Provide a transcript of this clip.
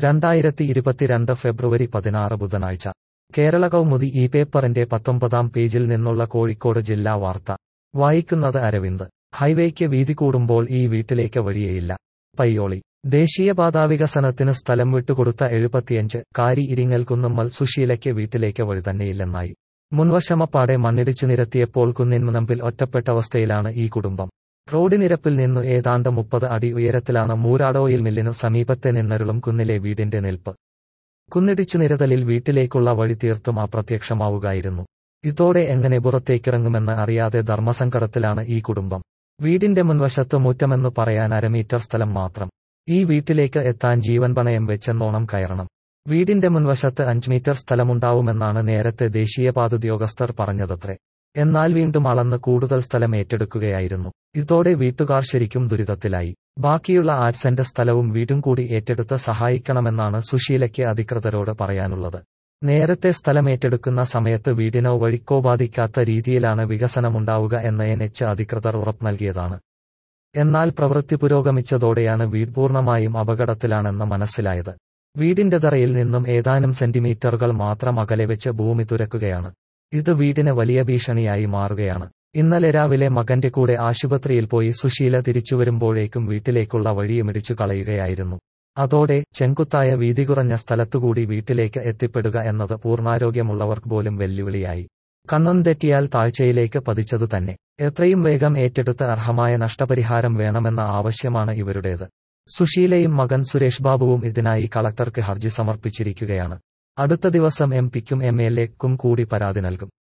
രണ്ടായിരത്തി ഇരുപത്തിരണ്ട് ഫെബ്രുവരി പതിനാറ് ബുധനാഴ്ച കേരള കൗമുദി ഈ പേപ്പറിന്റെ പത്തൊമ്പതാം പേജിൽ നിന്നുള്ള കോഴിക്കോട് ജില്ലാ വാർത്ത വായിക്കുന്നത് അരവിന്ദ് ഹൈവേക്ക് വീതി കൂടുമ്പോൾ ഈ വീട്ടിലേക്ക് വഴിയേയില്ല പയ്യോളി ദേശീയപാതാ വികസനത്തിന് സ്ഥലം വിട്ടുകൊടുത്ത എഴുപത്തിയഞ്ച് കാരി ഇരിങ്ങൽകുന്നമ്മൽ സുശീലയ്ക്ക് വീട്ടിലേക്ക് വഴി തന്നെയില്ലെന്നായി മുൻവശമപ്പാടെ മണ്ണിടിച്ചു നിരത്തിയപ്പോൾ കുന്നിൻമുനമ്പിൽ ഒറ്റപ്പെട്ടവസ്ഥയിലാണ് ഈ കുടുംബം റോഡിനിരപ്പിൽ നിന്നു ഏതാണ്ട് മുപ്പത് അടി ഉയരത്തിലാണ് മൂരാടോയിൽ മില്ലിനു സമീപത്തെ നിന്നരുളും കുന്നിലെ വീടിന്റെ നിൽപ്പ് കുന്നിടിച്ചു നിരതലിൽ വീട്ടിലേക്കുള്ള വഴി തീർത്തും അപ്രത്യക്ഷമാവുകയായിരുന്നു ഇതോടെ എങ്ങനെ പുറത്തേക്കിറങ്ങുമെന്ന് അറിയാതെ ധർമ്മസങ്കടത്തിലാണ് ഈ കുടുംബം വീടിന്റെ മുൻവശത്ത് മുറ്റമെന്ന് പറയാൻ അരമീറ്റർ സ്ഥലം മാത്രം ഈ വീട്ടിലേക്ക് എത്താൻ ജീവൻ പണയം വെച്ചെന്നോണം കയറണം വീടിന്റെ മുൻവശത്ത് അഞ്ച് മീറ്റർ സ്ഥലമുണ്ടാവുമെന്നാണ് നേരത്തെ ദേശീയപാത ഉദ്യോഗസ്ഥർ പറഞ്ഞതത്രേ എന്നാൽ വീണ്ടും അളന്ന് കൂടുതൽ സ്ഥലം ഏറ്റെടുക്കുകയായിരുന്നു ഇതോടെ വീട്ടുകാർ ശരിക്കും ദുരിതത്തിലായി ബാക്കിയുള്ള ആറ് സെന്റ് സ്ഥലവും വീടും കൂടി ഏറ്റെടുത്ത് സഹായിക്കണമെന്നാണ് സുശീലയ്ക്ക് അധികൃതരോട് പറയാനുള്ളത് നേരത്തെ സ്ഥലം ഏറ്റെടുക്കുന്ന സമയത്ത് വീടിനോ വഴിക്കോ ബാധിക്കാത്ത രീതിയിലാണ് വികസനമുണ്ടാവുക എന്ന് എൻ എച്ച് അധികൃതർ ഉറപ്പ് നൽകിയതാണ് എന്നാൽ പ്രവൃത്തി പുരോഗമിച്ചതോടെയാണ് വീട് പൂർണ്ണമായും അപകടത്തിലാണെന്ന് മനസ്സിലായത് വീടിന്റെ തറയിൽ നിന്നും ഏതാനും സെന്റിമീറ്ററുകൾ മാത്രം അകലെ വെച്ച് ഭൂമി തുരക്കുകയാണ് ഇത് വീടിന് വലിയ ഭീഷണിയായി മാറുകയാണ് ഇന്നലെ രാവിലെ മകന്റെ കൂടെ ആശുപത്രിയിൽ പോയി സുശീല തിരിച്ചുവരുമ്പോഴേക്കും വീട്ടിലേക്കുള്ള വഴിയുമിടിച്ചു കളയുകയായിരുന്നു അതോടെ ചെങ്കുത്തായ വീതി കുറഞ്ഞ സ്ഥലത്തുകൂടി വീട്ടിലേക്ക് എത്തിപ്പെടുക എന്നത് പൂർണ്ണാരോഗ്യമുള്ളവർക്ക് പോലും വെല്ലുവിളിയായി കണ്ണൻ തെറ്റിയാൽ താഴ്ചയിലേക്ക് പതിച്ചതു തന്നെ എത്രയും വേഗം ഏറ്റെടുത്ത് അർഹമായ നഷ്ടപരിഹാരം വേണമെന്ന ആവശ്യമാണ് ഇവരുടേത് സുശീലയും മകൻ സുരേഷ് ബാബുവും ഇതിനായി കളക്ടർക്ക് ഹർജി സമർപ്പിച്ചിരിക്കുകയാണ് അടുത്ത ദിവസം എം പിക്കും എം എൽ എക്കും കൂടി പരാതി നൽകും